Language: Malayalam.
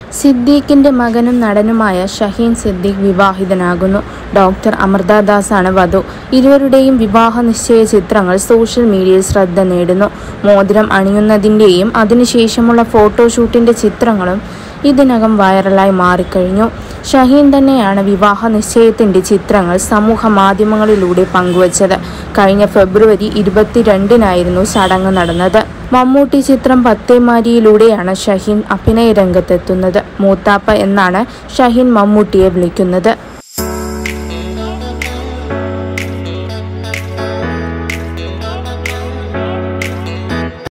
സിദ്ദീഖിന്റെ മകനും നടനുമായ ഷഹീൻ സിദ്ദീഖ് വിവാഹിതനാകുന്നു ഡോക്ടർ അമൃത ദാസാണ് വധു ഇരുവരുടെയും വിവാഹ നിശ്ചയ ചിത്രങ്ങൾ സോഷ്യൽ മീഡിയയിൽ ശ്രദ്ധ നേടുന്നു മോതിരം അണിയുന്നതിന്റെയും അതിനുശേഷമുള്ള ഫോട്ടോഷൂട്ടിന്റെ ചിത്രങ്ങളും ഇതിനകം വൈറലായി മാറിക്കഴിഞ്ഞു ഷഹീൻ തന്നെയാണ് വിവാഹ നിശ്ചയത്തിന്റെ ചിത്രങ്ങൾ സമൂഹ മാധ്യമങ്ങളിലൂടെ പങ്കുവച്ചത് കഴിഞ്ഞ ഫെബ്രുവരി ഇരുപത്തിരണ്ടിനായിരുന്നു ചടങ്ങ് നടന്നത് മമ്മൂട്ടി ചിത്രം പത്തേമാരിയിലൂടെയാണ് ഷഹീൻ അഭിനയ രംഗത്തെത്തുന്നത് മൂത്താപ്പ എന്നാണ് ഷഹീൻ മമ്മൂട്ടിയെ വിളിക്കുന്നത്